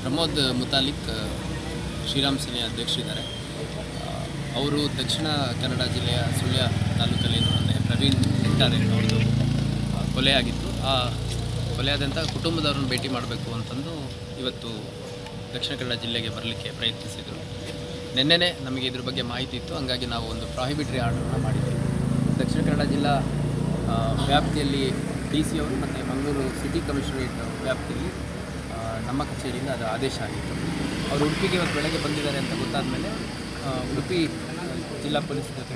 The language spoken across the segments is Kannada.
ಪ್ರಮೋದ್ ಮುತಾಲಿಕ್ ಆ, ಶ್ರೀರಾಮ್ ಸೇನೆ ಅಧ್ಯಕ್ಷರಿದ್ದಾರೆ ಆ, ಅವರು ದಕ್ಷಿಣ ಕನ್ನಡ ಜಿಲ್ಲೆಯ ಸುಳ್ಯ ತಾಲೂಕಲ್ಲಿ ಮೊನ್ನೆ ಪ್ರವೀಣ್ ಹೆಕ್ಟಾರೆ ಅವ್ರದ್ದು ಆ, ಕೊಲೆಯಾಗಿತ್ತು ಆ ಕೊಲೆಯಾದಂಥ ಕುಟುಂಬದವ್ರನ್ನ ಭೇಟಿ ಮಾಡಬೇಕು ಅಂತಂದು ಇವತ್ತು ದಕ್ಷಿಣ ಕನ್ನಡ ಜಿಲ್ಲೆಗೆ ಬರಲಿಕ್ಕೆ ಪ್ರಯತ್ನಿಸಿದರು ನಿನ್ನೆನೇ ನಮಗೆ ಇದ್ರ ಬಗ್ಗೆ ಮಾಹಿತಿ ಇತ್ತು ಹಂಗಾಗಿ ನಾವು ಒಂದು ಪ್ರಾಹಿಬಿಟ್ರಿ ಆರ್ಡರ್ನ ಮಾಡಿದ್ದೀವಿ ದಕ್ಷಿಣ ಕನ್ನಡ ಜಿಲ್ಲಾ ಆ, ವ್ಯಾಪ್ತಿಯಲ್ಲಿ ಡಿ ಸಿ ಅವರು ಮತ್ತು ಮಂಗಳೂರು ಸಿಟಿ ಕಮಿಷನರೇಟ್ ವ್ಯಾಪ್ತಿಯಲ್ಲಿ ಆ, ನಮ್ಮ ಕಚೇರಿಯಿಂದ ಅದು ಆದೇಶ ಆಗಿತ್ತು ಅವರು ಉಡುಪಿಗೆ ಇವತ್ತು ಬೆಳಗ್ಗೆ ಬಂದಿದ್ದಾರೆ ಅಂತ ಗೊತ್ತಾದ ಮೇಲೆ ಉಡುಪಿ ಜಿಲ್ಲಾ ಪೊಲೀಸ್ ಜೊತೆ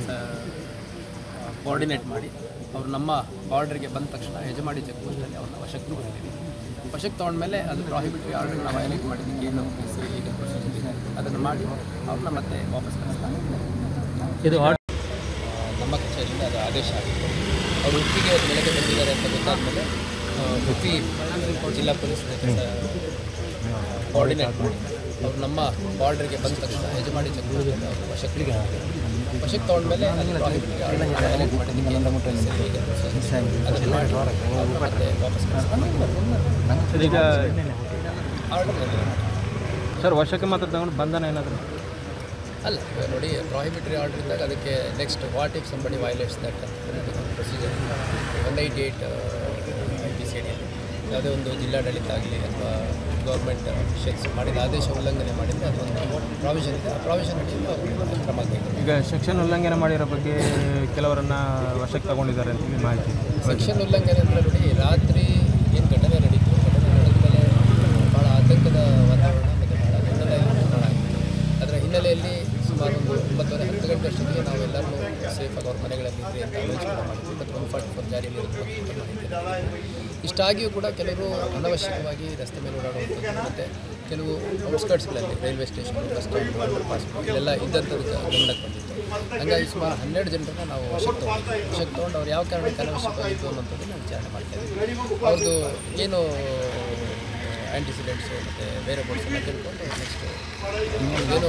ಕೋಆರ್ಡಿನೇಟ್ ಮಾಡಿ ಅವರು ನಮ್ಮ ಬಾರ್ಡರ್ಗೆ ಬಂದ ತಕ್ಷಣ ಯಜಮಾಡಿ ಚೆಕ್ ಪೋಸ್ಟಲ್ಲಿ ಅವ್ರನ್ನ ವಶಕ್ಕೆ ತಗೊಂಡಿದ್ದೀವಿ ವಶಕ್ಕೆ ತೊಗೊಂಡ್ಮೇಲೆ ಅದು ಪ್ರಾಹಿಬಿಟ್ರಿ ಆರ್ಡರ್ನ ವೈಲೇಟ್ ಮಾಡಿದ್ದಕ್ಕೆ ಏನು ಲೀಗಲ್ ಪ್ರೊಸೀಜರ್ ಇದೆ ಅದನ್ನು ಮಾಡಿ ಅವ್ರನ್ನ ಮತ್ತೆ ವಾಪಸ್ ಕಳಿಸ್ತಾರೆ ಇದು ಆ, ನಮ್ಮ ಕಚೇರಿಯಿಂದ ಅದು ಆದೇಶ ಆಗಿತ್ತು ಅವರು ಉಡುಪಿಗೆ ಇವತ್ತು ಬೆಳಗ್ಗೆ ಬಂದಿದ್ದಾರೆ ಅಂತ ಗೊತ್ತಾದ ಮೇಲೆ ಉಡುಪಿ ಜಿಲ್ಲಾ ಪೊಲೀಸ್ ಜೊತೆ ಕೋಆರ್ಡಿನೇಟ್ ಮಾಡಿ ಅವ್ರು ನಮ್ಮ ಬಾರ್ಡರ್ಗೆ ಬಂದ ತಕ್ಷಣ ಯಜಮಾಡಿ ಚೆಕ್ ಪೋಸ್ಟಲ್ಲಿ ಅವ್ರನ್ನ ವಶಕ್ಕೆ ತಗೊಂಡಿದ್ದೀವಿ. ವಶಕ್ಕೆ ತೊಗೊಂಡ್ಮೇಲೆ ಅದು ಪ್ರಾಹಿಬಿಟ್ರಿ ಆರ್ಡರ್ನ ವೈಲೇಟ್ ಮಾಡಿದ್ದಕ್ಕೆ ಏನು legal procedure ಇದೆ ಅದನ್ನು ಮಾಡಿ ಅವ್ರನ್ನ ಮತ್ತೆ ವಾಪಸ್ ಕಳಿಸ್ತಾರೆ ಸರ್ ಈಗ ಆರ್ಡರ್ ಬಂದಿದೆ ಸರ್ ವರ್ಷಕ್ಕೆ ಮಾತ್ರ ತಗೊಂಡು ಬಂಧನ ಏನಾದರೂ ಅಲ್ಲ ಇವಾಗ ನೋಡಿ ಪ್ರಾಹಿಬಿಟ್ರಿ ಆರ್ಡರ್ ಇದ್ದಾಗ ಅದಕ್ಕೆ next what if somebody violates that ಅಂತ procedure one eighty eight I P C ಅಡಿಯಲ್ಲಿ ಯಾವುದೇ ಒಂದು ಜಿಲ್ಲಾಡಳಿತ ಆಗಲಿ ಅಥವಾ ಗೌರ್ಮೆಂಟ್ ಅಫಿಷಿಯಲ್ಸ್ ಮಾಡಿದ ಆದೇಶ ಉಲ್ಲಂಘನೆ ಮಾಡಿದರೆ ಅದೊಂದು ಪ್ರಾವಿಷನ್ ಇದೆ ಆ ಪ್ರಾವಿಷನ್ ಅಡಿಯಲ್ಲಿ ಅವರು ಕ್ರಮ ಕೈಗೊಳ್ಳಿ ಈಗ ಸೆಕ್ಷನ್ ಉಲ್ಲಂಘನೆ ಮಾಡಿರೋ ಬಗ್ಗೆ ಕೆಲವರನ್ನ ವಶಕ್ಕೆ ತಗೊಂಡಿದ್ದಾರೆ ಅಂತ ಹೇಳಿ ಮಾಹಿತಿ ಇದೆ. ಸೆಕ್ಷನ್ ಉಲ್ಲಂಘನೆ ಅಂದರೆ ನೋಡಿ ರಾತ್ರಿ ಏನು ಘಟನೆ ನಡೀತು ಘಟನೆ ನಡೆದ ಮೇಲೆ ಭಾಳ ಆತಂಕದ ವಾತಾವರಣ ಮತ್ತು ಭಾಳ ಗೊಂದಲ ಎಲ್ಲ ನಿರ್ಮಾಣ ಆಗಿತ್ತು ಅದರ ಹಿನ್ನೆಲೆಯಲ್ಲಿ ಸುಮಾರು ಒಂದು ಒಂಬತ್ತುವರೆ ಹತ್ತು ಗಂಟೆ ಅಷ್ಟೊತ್ತಿಗೆ ನಾವೆಲ್ಲರೂ ಸೇಫಾಗಿ ಅವ್ರ ಮನೆಗಳಲ್ಲಿ ಇದ್ರಿ ಅಂತ ಅನೌನ್ಸ್ ಕೂಡ ಮಾಡಿದ್ವಿ ಮತ್ತು ಒನ್ ಫಾರ್ಟಿ ಫೋರ್ ಜಾರಿಯಲ್ಲಿ ಇರೋದ್ರ ಬಗ್ಗೆ ಕೂಡ ಮಾಡಿದ್ದೀವಿ ಇಷ್ಟಾಗಿಯೂ ಕೂಡ ಕೆಲವರು ಅನವಶ್ಯಕವಾಗಿ ರಸ್ತೆ ಮೇಲೆ ಓಡಾಡುವಂಥದ್ದು ಮತ್ತು ಕೆಲವು ಔಟ್ಸ್ಕರ್ಟ್ಸ್ಗಳಲ್ಲಿ railway station bus stand underpass ಇಲ್ಲೆಲ್ಲ ಇದ್ದಂಥದ್ದು ಗಮನಕ್ಕೆ ಬಂದಿತ್ತು ಹಂಗಾಗಿ ಸುಮಾರು ಹನ್ನೆರಡು ಜನರನ್ನ ನಾವು ವಶಕ್ಕೆ ತೊಗೊಂಡಿದ್ವಿ ವಶಕ್ಕೆ ತೊಗೊಂಡು ಅವ್ರು ಯಾವ ಕಾರಣಕ್ಕೆ ಅನವಶ್ಯಕವಾಗಿತ್ತು ಅನ್ನೋಂಥದ್ದನ್ನು ವಿಚಾರಣೆ ಮಾಡ್ತಾ ಇದ್ದೀವಿ ಅವ್ರದ್ದು ಏನು ಆ್ಯಂಟಿಸಿಡೆಂಟ್ಸು ಮತ್ತು ಬೇರೆ ಬೋರ್ಡ್ಸ್ ಎಲ್ಲ ತಿಳ್ಕೊಂಡು ನೆಕ್ಸ್ಟ್ ಏನು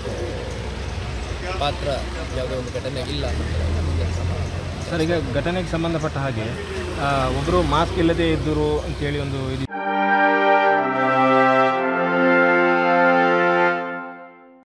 ಪಾತ್ರ ಯಾವುದೋ ಒಂದು ಘಟನೆ ಇಲ್ಲ ಅನ್ನೋದನ್ನ ಮುಂದಿನ ಕ್ರಮ ಸರ್ ಈಗ ಘಟನೆಗೆ ಸಂಬಂಧಪಟ್ಟ ಹಾಗೆ ಒಬ್ಬರು ಮಾಸ್ಕ್ ಇಲ್ಲದೆ ಇದ್ದರು ಅಂತೇಳಿ ಒಂದು ಇದು